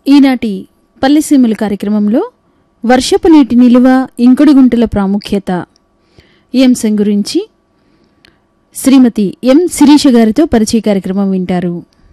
ఈనాటి పల్లెసీమల కార్యక్రమంలో వర్షపు నీటి నిలువ ఇంకుడు గుంటల ప్రాముఖ్యత ఈ అంశం గురించి శ్రీమతి ఎం శిరీష గారితో పరిచయ కార్యక్రమం వింటారు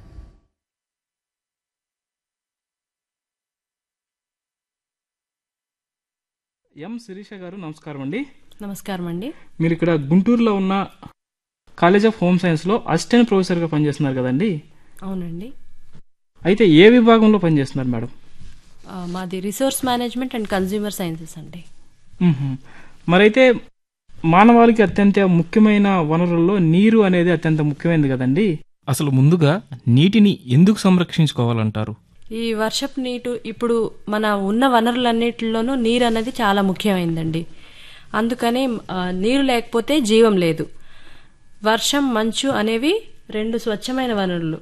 ఎం శిరీష గారు నమస్కారం అండి నమస్కారం అండి మీరు ఇక్కడ గుంటూరులో ఉన్న కాలేజ్ ఆఫ్ హోమ్ సైన్స్లో అసిస్టెంట్ ప్రొఫెసర్గా పనిచేస్తున్నారు కదండి అవునండి అయితే ఏ విభాగంలో పనిచేస్తున్నారు మేడం ఆ, మాది resource management and consumer sciences అండి మ్మ్హ. మరైతే మానవాళికి అత్యంత ముఖ్యమైన వనరుల్లో నీరు అనేది అత్యంత ముఖ్యమైనది కదండి అసలు ముందుగా నీటిని ఎందుకు సంరక్షించుకోవాలంటారు ఈ వర్షపు నీటు ఇప్పుడు మన ఉన్న వనరులన్నిటిలోనూ నీరు అనేది చాలా ముఖ్యమైందండి అందుకని ఆ, నీరు లేకపోతే జీవం లేదు వర్షం మంచు అనేవి రెండు స్వచ్ఛమైన వనరులు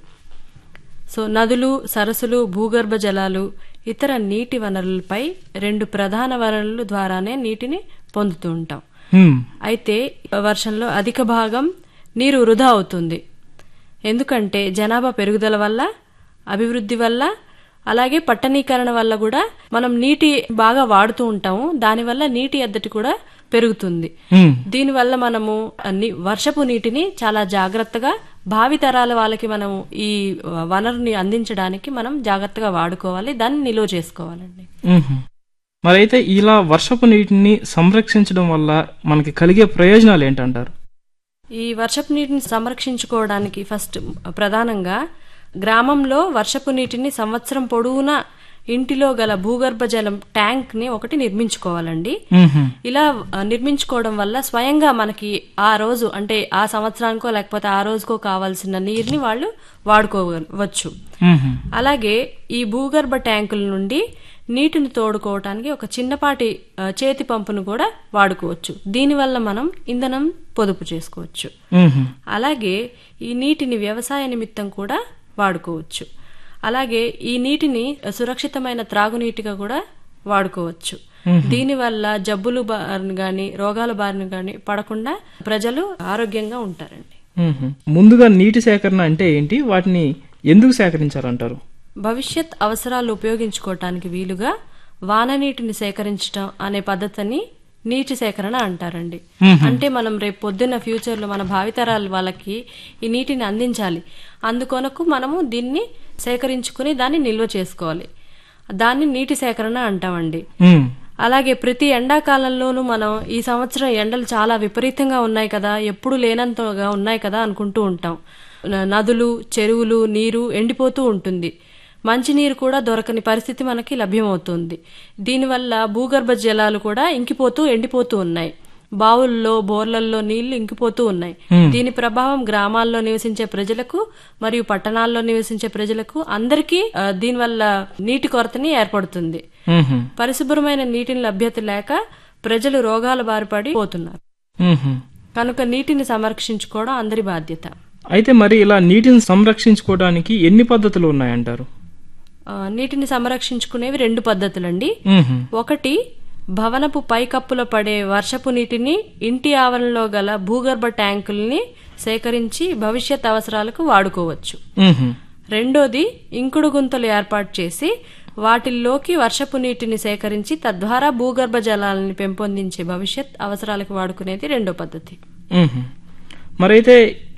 సో నదులు సరస్సులు భూగర్భ జలాలు ఇతర నీటి వనరులపై రెండు ప్రధాన వనరుల ద్వారానే నీటిని పొందుతూ ఉంటాం హ్మ్. అయితే వర్షంలో అధిక భాగం నీరు వృధా అవుతుంది ఎందుకంటే జనాభా పెరుగుదల వల్ల అభివృద్ధి వల్ల అలాగే పట్టణీకరణ వల్ల కూడా మనం నీటి బాగా వాడుతూ ఉంటాము దానివల్ల నీటి ఎద్దటి కూడా పెరుగుతుంది హ్మ్. దీనివల్ల మనము అన్ని వర్షపు నీటిని చాలా జాగ్రత్తగా భావితరాల వాళ్ళకి మనం ఈ వనరుని అందించడానికి మనం జాగ్రత్తగా వాడుకోవాలి దాన్ని నిల్వ చేసుకోవాలండి మ్మ్హ. మరైతే ఇలా వర్షపు నీటిని సంరక్షించడం వల్ల మనకి కలిగే ప్రయోజనాలు ఏంటంటారు ఈ వర్షపు నీటిని సంరక్షించుకోవడానికి ఫస్ట్ ప్రధానంగా గ్రామంలో వర్షపు నీటిని సంవత్సరం పొడవునా ఇంటిలో గల భూగర్భ జలం ట్యాంక్ ని ఒకటి నిర్మించుకోవాలండి మ్మ్హ. ఇలా ఆ, నిర్మించుకోవడం వల్ల స్వయంగా మనకి ఆ రోజు అంటే ఆ సంవత్సరానికో లేకపోతే ఆ రోజుకో కావాల్సిన నీరుని వాళ్ళు వాడుకోవచ్చు మ్మ్హ. అలాగే ఈ భూగర్భ ట్యాంకుల నుండి నీటిని తోడుకోవటానికి ఒక చిన్నపాటి ఆ, చేతి పంపును కూడా వాడుకోవచ్చు దీనివల్ల మనం ఇంధనం పొదుపు చేసుకోవచ్చు మ్మ్హ. అలాగే ఈ నీటిని వ్యవసాయ నిమిత్తం కూడా వాడుకోవచ్చు అలాగే ఈ నీటిని సురక్షితమైన త్రాగునీటిగా కూడా వాడుకోవచ్చు దీనివల్ల జబ్బులు బారిన గాని రోగాల బారిన గాని పడకుండా ప్రజలు ఆరోగ్యంగా ఉంటారండి మ్మ్హ. ముందుగా నీటి సేకరణ అంటే ఏంటి వాటిని ఎందుకు సేకరించాలంటారు భవిష్యత్ అవసరాలు ఉపయోగించుకోవటానికి వీలుగా వాన నీటిని సేకరించడం అనే పద్ధతిని నీటి సేకరణ అంటారండి అంటే మనం రేపు పొద్దున్న ఫ్యూచర్ లో మన భావితరాల వాళ్ళకి ఈ నీటిని అందించాలి అందుకొనకు మనము దీన్ని సేకరించుకుని దాన్ని నిల్వ చేసుకోవాలి దాన్ని నీటి సేకరణ అంటామండి మ్మ్. అలాగే ప్రతి ఎండాకాలంలోనూ మనం ఈ సంవత్సరం ఎండలు చాలా విపరీతంగా ఉన్నాయి కదా ఎప్పుడు లేనంతగా ఉన్నాయి కదా అనుకుంటూ ఉంటాం న- నదులు చెరువులు నీరు ఎండిపోతూ ఉంటుంది మంచినీరు కూడా దొరకని పరిస్థితి మనకి లభ్యమవుతుంది దీనివల్ల భూగర్భ జలాలు కూడా ఇంకిపోతూ ఎండిపోతూ ఉన్నాయి బావుల్లో బోర్లల్లో నీళ్లు ఇంకిపోతూ ఉన్నాయి దీని ప్రభావం గ్రామాల్లో నివసించే ప్రజలకు మరియు పట్టణాల్లో నివసించే ప్రజలకు అందరికీ ఆ, దీనివల్ల నీటి కొరతని ఏర్పడుతుంది మ్మ్హ. పరిశుభ్రమైన నీటిని లభ్యత లేక ప్రజలు రోగాల బారిపడి పోతున్నారు మ్మ్హ. కనుక నీటిని సంరక్షించుకోవడం అందరి బాధ్యత అయితే మరి ఇలా నీటిని సంరక్షించుకోవడానికి ఎన్ని పద్ధతులు ఉన్నాయంటారు ఆ, నీటిని సంరక్షించుకునేవి రెండు పద్ధతులండి మ్మ్హ. ఒకటి భవనపు పైకప్పులో పడే వర్షపు నీటిని ఇంటి ఆవరణలో గల భూగర్భ ట్యాంకుల్ని సేకరించి భవిష్యత్ అవసరాలకు వాడుకోవచ్చు మ్మ్హ. రెండోది ఇంకుడు గుంతలు ఏర్పాటు చేసి వాటిల్లోకి వర్షపు నీటిని సేకరించి తద్వారా భూగర్భ జలాలని పెంపొందించే భవిష్యత్ అవసరాలకు వాడుకునేది రెండో పద్ధతి మ్మ్హ. మరైతే